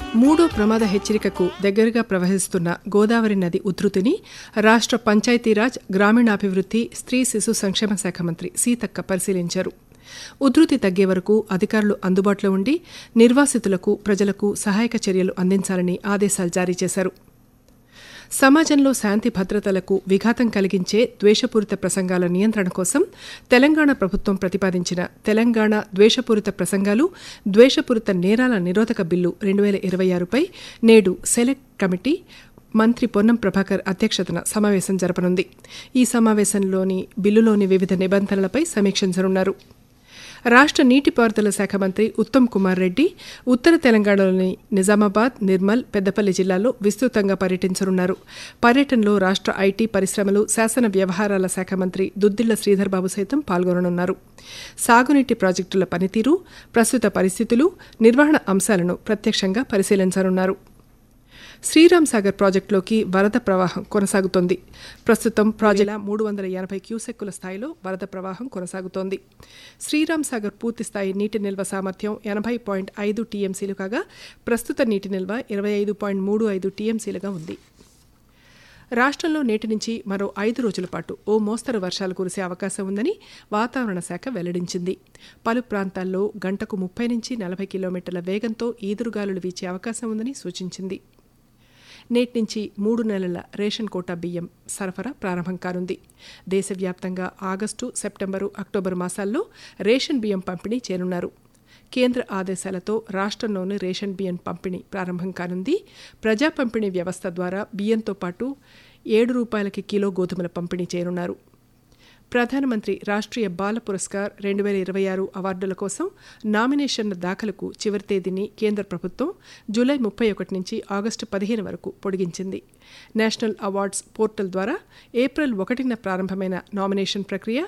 మూడో ప్రమాద హెచ్చరికకు దగ్గరగా ప్రవహిస్తున్న గోదావరి నది ఉధృతిని రాష్ట్ర పంచాయతీరాజ్ గ్రామీణాభివృద్ధి స్త్రీ శిశు సంక్షేమ శాఖ మంత్రి సీతక్క పరిశీలించారు ఉధృతి తగ్గే వరకు అధికారులు అందుబాటులో ఉండి నిర్వాసితులకు ప్రజలకు సహాయక చర్యలు అందించాలని ఆదేశాలు జారీ చేశారు సమాజంలో శాంతి భద్రతలకు విఘాతం కలిగించే ద్వేషపూరిత ప్రసంగాల నియంత్రణ కోసం తెలంగాణ ప్రభుత్వం ప్రతిపాదించిన తెలంగాణ ద్వేషపూరిత ప్రసంగాలు ద్వేషపూరిత నేరాల నిరోధక బిల్లు రెండు వేల ఇరవై ఆరుపై నేడు సెలెక్ట్ కమిటీ మంత్రి పొన్నం ప్రభాకర్ అధ్యక్షతన సమావేశం జరపనుంది ఈ సమావేశంలోని బిల్లులోని వివిధ నిబంధనలపై సమీక్షించనున్నారు రాష్ట్ర నీటిపారుదల శాఖ మంత్రి ఉత్తమ్ కుమార్ రెడ్డి ఉత్తర తెలంగాణలోని నిజామాబాద్ నిర్మల్ పెద్దపల్లి జిల్లాల్లో విస్తృతంగా పర్యటించనున్నారు పర్యటనలో రాష్ట్ర ఐటీ పరిశ్రమలు శాసన వ్యవహారాల శాఖ మంత్రి దుద్దిళ్ల శ్రీధర్ బాబు సైతం పాల్గొననున్నారు సాగునీటి ప్రాజెక్టుల పనితీరు ప్రస్తుత పరిస్థితులు నిర్వహణ అంశాలను ప్రత్యక్షంగా పరిశీలించనున్నారు శ్రీరామ్ సాగర్ ప్రాజెక్టులోకి వరద ప్రవాహం కొనసాగుతోంది ప్రస్తుతం ప్రాజెక్టు మూడు వందల ఎనభై క్యూసెక్కుల స్థాయిలో వరద ప్రవాహం కొనసాగుతోంది శ్రీరామ్ సాగర్ పూర్తి స్థాయి నీటి నిల్వ సామర్థ్యం ఎనభై పాయింట్ ఐదు టీఎంసీలు కాగా ప్రస్తుత నీటి నిల్వ ఇరవై ఐదు పాయింట్ మూడు ఐదు టీఎంసీలుగా ఉంది రాష్ట్రంలో నేటి నుంచి మరో ఐదు రోజుల పాటు ఓ మోస్తరు వర్షాలు కురిసే అవకాశం ఉందని వాతావరణ శాఖ వెల్లడించింది పలు ప్రాంతాల్లో గంటకు ముప్పై నుంచి నలభై కిలోమీటర్ల వేగంతో ఈదురుగాలులు వీచే అవకాశం ఉందని సూచించింది నేటి నుంచి మూడు నెలల రేషన్ కోటా బియ్యం సరఫరా ప్రారంభం కానుంది దేశవ్యాప్తంగా ఆగస్టు సెప్టెంబరు అక్టోబర్ మాసాల్లో రేషన్ బియ్యం పంపిణీ చేయనున్నారు కేంద్ర ఆదేశాలతో రాష్ట్రంలోని రేషన్ బియ్యం పంపిణీ ప్రారంభం కానుంది ప్రజా పంపిణీ వ్యవస్థ ద్వారా బియ్యంతో పాటు ఏడు రూపాయలకి కిలో గోధుమల పంపిణీ చేయనున్నారు ప్రధానమంత్రి రాష్ట్రీయ బాల పురస్కార్ రెండు వేల ఇరవై ఆరు అవార్డుల కోసం నామినేషన్ల దాఖలకు చివరి తేదీని కేంద్ర ప్రభుత్వం జూలై ముప్పై ఒకటి నుంచి ఆగస్టు పదిహేను వరకు పొడిగించింది నేషనల్ అవార్డ్స్ పోర్టల్ ద్వారా ఏప్రిల్ ఒకటిన ప్రారంభమైన నామినేషన్ ప్రక్రియ